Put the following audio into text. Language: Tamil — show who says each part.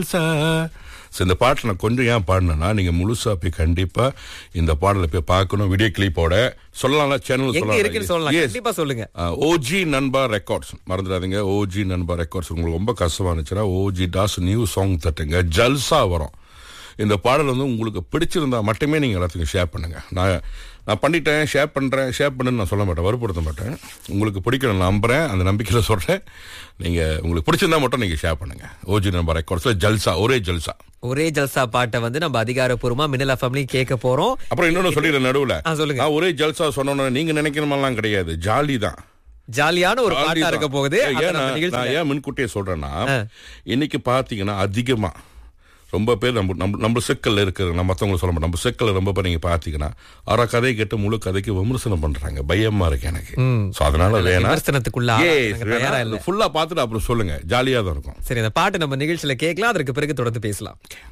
Speaker 1: So, இந்த பாட்டில் நான் கொஞ்சம் ஏன் பாடினேன்னா நீங்க முழுசா போய் கண்டிப்பா இந்த பாடலை போய் பார்க்கணும் வீடியோ கிளிப்போட சொல்லலாம்ல சேனல்
Speaker 2: எங்க இருக்குன்னு சொல்லலாம்
Speaker 1: சொல்லலாம்
Speaker 2: கண்டிப்பா சொல்லுங்க
Speaker 1: ஓஜி நண்பா ரெக்கார்ட்ஸ் மறந்துடாதீங்க ஓஜி நண்பா ரெக்கார்ட்ஸ் உங்களுக்கு ரொம்ப கஷ்டமா இருந்துச்சுன்னா ஓஜி டாஸ் நியூ சாங் தட்டுங்க ஜல்சா வரும் இந்த பாடல் வந்து உங்களுக்கு பிடிச்சிருந்தா மட்டுமே நீங்க எல்லாத்துக்கும் ஷேர் பண்ணுங்க நான் நான் பண்ணிட்டேன் ஷேர் பண்றேன் ஷேர் பண்ணுன்னு நான் சொல்ல மாட்டேன் வற்புறுத்த மாட்டேன் உங்களுக்கு பிடிக்கணும் நான் நம்புறேன் அந்த நம்பிக்கையில சொல்றேன் நீங்க உங்களுக்கு பிடிச்சிருந்தா மட்டும் நீங்க ஷேர் பண்ணுங்க ஓஜி நண்பா ரெக்கார்ட்ஸ்ல ஜல்சா ஒரே ஜல்சா
Speaker 2: ஒரே ஜல்சா பாட்டை வந்து நம்ம அதிகாரப்பூர்வமா மின்னல் எஃப்எம்லயும் கேட்க போறோம்
Speaker 1: அப்புறம் இன்னொன்னு சொல்லிடுறேன் நடுவுல
Speaker 2: ஆ, சொல்லுங்க.
Speaker 1: நான் ஒரே ஜல்சா சொன்னோன்னு நீங்க நினைக்கிற மாதிரிலாம் கிடையாது ஜாலி தான்
Speaker 2: ஜாலியான ஒரு பாட்டா
Speaker 1: ஜாலி
Speaker 2: இருக்க
Speaker 1: தான்.
Speaker 2: போகுது
Speaker 1: ஏன்
Speaker 2: அதை
Speaker 1: ஏன்னா,
Speaker 2: நம்ம நிகழ்ச்சியில-
Speaker 1: நான் ஏன் முன்கூட்டியே சொல்றேன்னா இன்னைக்கு பாத்தீங்கன்னா அதிகமா ரொம்ப பேர் நம்ம நம்ம நம்ம சிக்கல்ல இருக்கிற நம்ம மத்தவங்க சொல்ல மாட்டோம் நம்ம சிக்கல்ல ரொம்ப பேர் நீங்க பாத்தீங்கன்னா அரை கதை கேட்டு முழு கதைக்கு விமர்சனம் பண்றாங்க பயமா இருக்கு எனக்கு சோ அதனால வேணா
Speaker 2: விமர்சனத்துக்குள்ள நாங்க தயாரா இல்ல
Speaker 1: ஃபுல்லா பார்த்துட்டு அப்புறம் சொல்லுங்க ஜாலியா தான் இருக்கும்
Speaker 2: சரி அந்த பாட்டு நம்ம நிகழ்ச்சியில கேட்கலாம் அதற்கு பிறகு தொடர்ந்து பேசலாம்